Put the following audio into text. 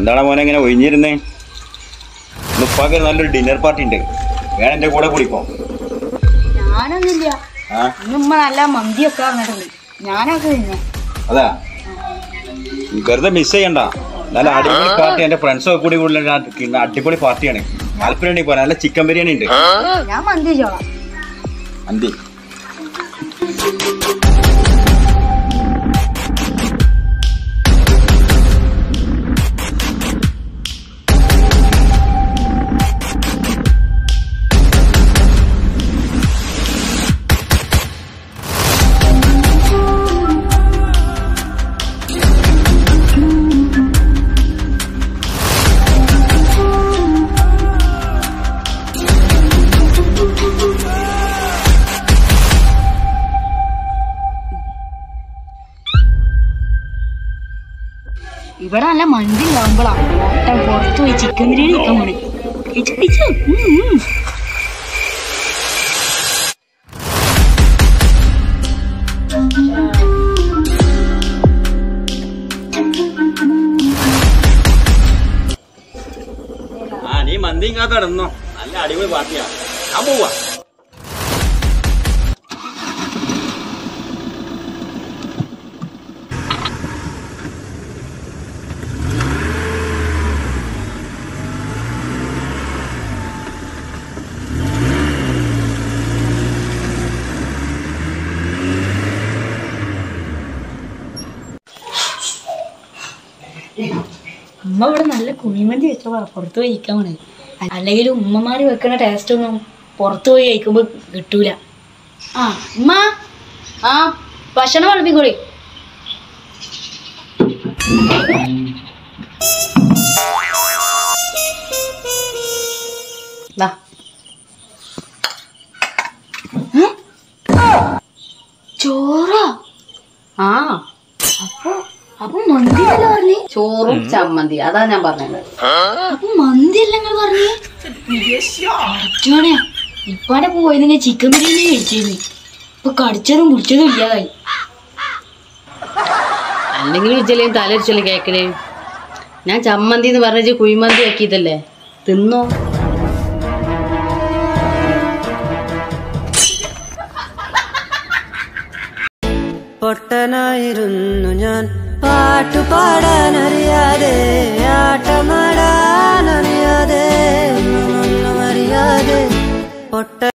എന്താണ് മോനെ ഇങ്ങനെ ഒഴിഞ്ഞിരുന്നേ ഉപ്പാക്ക് നല്ലൊരു ഡിന്നർ പാർട്ടി ഉണ്ട് വേണം എൻ്റെ കൂടെ കുടിക്കോ ഞാനൊന്നുമില്ല ആ ഇന്ന് ഉമ്മ നല്ല മന്തിയൊക്കെ വന്നിട്ടുണ്ട് ഞാനൊക്കെ തിന്നെ അതാ വെറുതെ മിസ് ചെയ്യണ്ട നല്ല അടിപൊളി പാർട്ടി എൻ്റെ ഫ്രണ്ട്സൊക്കെ കൂടി കൂടുതൽ അടിപൊളി പാർട്ടിയാണ് താല്പര്യം പോലെ നല്ല ചിക്കൻ ബിരിയാണി ഉണ്ട് ഞാൻ മന്തി ചോളാം അന്തി ഇവിടെ നല്ല മന്തി ഉണ്ടാവുമ്പോഴാണ് ഓട്ടം പുറത്ത് പോയി ചിക്കൻ ബിരിയാണി വെക്കാൻ പോണേ കഴിച്ചു കഴിച്ചു ഉം, ഉം. ആ നീ മന്തിയും കാത്ത കിടന്നോ നല്ല അടിപൊളി പാർട്ടിയാ ഞാൻ പോവാ ഉമ്മ ഇവിടെ നല്ല കുഴിമന്തി വെച്ചോ പുറത്ത് പോയി കഴിക്കാൻ പോണേ അല്ലെങ്കിൽ ഉമ്മമാര് വെക്കണ ടേസ്റ്റ് ഒന്നും പുറത്ത് പോയി കഴിക്കുമ്പോ കിട്ടൂല ആ ഉമ്മ ആ ഭക്ഷണം വിളമ്പിക്കോളി ദാ, ചോറാ ആ അപ്പൊ അപ്പൊ മന്തി അല്ല പറഞ്ഞേ ചോറും ചമ്മന്തി അതാ ഞാൻ പറഞ്ഞത് അപ്പൊ മന്തി അല്ല നിങ്ങൾ പറഞ്ഞേ അച്ഛനെ ഇപ്പാടെ പോയി നിങ്ങൾ ചിക്കൻ ബിരിയാണി കഴിച്ചിരുന്നു ഇപ്പൊ കടിച്ചതും കുടിച്ചതും ഇല്ലാതായി അല്ലെങ്കിൽ വിജയം തലരിച്ചല്ലേ കേക്കണേ ഞാൻ ചമ്മന്തി എന്ന് പറഞ്ഞ കുഴിമന്തി ആക്കിയതല്ലേ തിന്നോ പൊട്ടനായിരുന്നു ഞാൻ പാട്ടുപാടാനറിയാതെ ആട്ടമാടാനറിയാതെ ഒന്നും അറിയാതെ പൊട്ട